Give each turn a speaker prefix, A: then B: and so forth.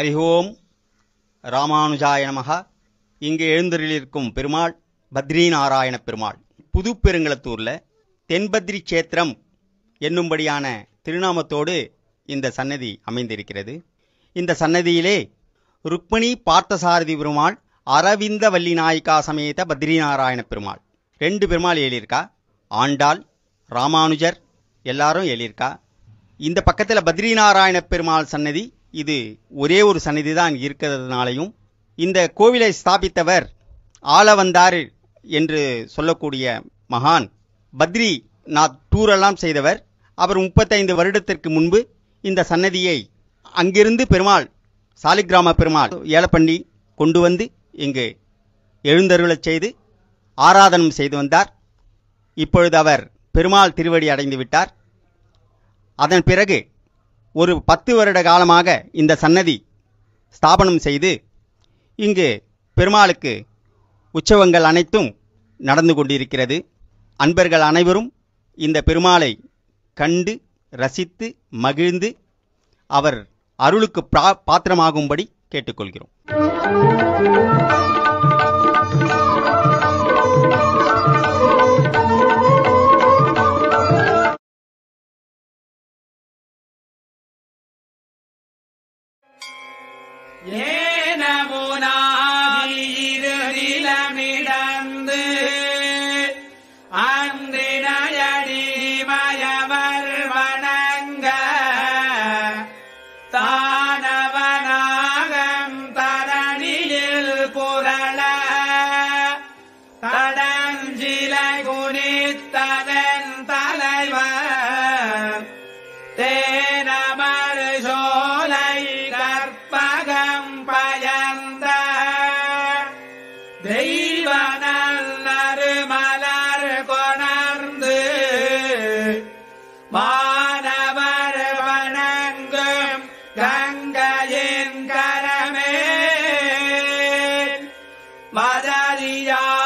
A: ஹரி ஓம் ராமானுஜாய நமக இங்கு எழுந்தருளிருக்கும் பெருமாள் பத்ரிநாராயண பெருமாள் புது பெருங்களத்தூர்ல தென்பத்ரி சேத்திரம் என்னும்படியான திருநாமத்தோடு இந்த சன்னதி அமைந்திருக்கிறது இந்த சன்னதியிலே ருக்மிணி பார்த்தசாரதி பெருமாள் அரவிந்த வள்ளி நாயிகா சமேத பத்ரிநாராயண பெருமாள் ரெண்டு பெருமாள் எழுதியிருக்கா ஆண்டாள் ராமானுஜர் எல்லாரும் எழுதியிருக்கா இந்த பக்கத்தில் பத்ரிநாராயண பெருமாள் சன்னதி இது ஒரே ஒரு சன்னதி தான் இருக்கிறதுனாலையும் இந்த கோவிலை ஸ்தாபித்தவர் ஆளவந்தார் என்று சொல்லக்கூடிய மகான் பத்ரி நாத் டூரெல்லாம் செய்தவர் அவர் முப்பத்தைந்து வருடத்திற்கு முன்பு இந்த சன்னதியை அங்கிருந்து பெருமாள் சாலிகிராம பெருமாள் ஏல பண்ணி கொண்டு வந்து இங்கு எழுந்தருளச் செய்து ஆராதனம் செய்து வந்தார் இப்பொழுது அவர் பெருமாள் திருவடி அடைந்து விட்டார் அதன் பிறகு ஒரு பத்து வருட காலமாக இந்த சன்னதி ஸ்தாபனம் செய்து இங்கு பெருமாளுக்கு உற்சவங்கள் அனைத்தும் நடந்து கொண்டிருக்கிறது அன்பர்கள் அனைவரும் இந்த பெருமாளை கண்டு ரசித்து மகிழ்ந்து அவர் அருளுக்கு பிரா- பாத்திரமாகும்படி கேட்டுக்கொள்கிறோம்
B: ஏனமுனாயிரு நிலமிடந்து அன்றினையடி மயவர் வணங்க தானவனாகம் தரணியில் புரள தடஞ்சிலை குனித்ததன் தலைவர் தேனமர் சோலை கற்பகம் பயந்த தெய்வ நல்லரு மலர் கொணர்ந்து மாணவர் வணங்கும் கங்கையின் கரமே மதரியா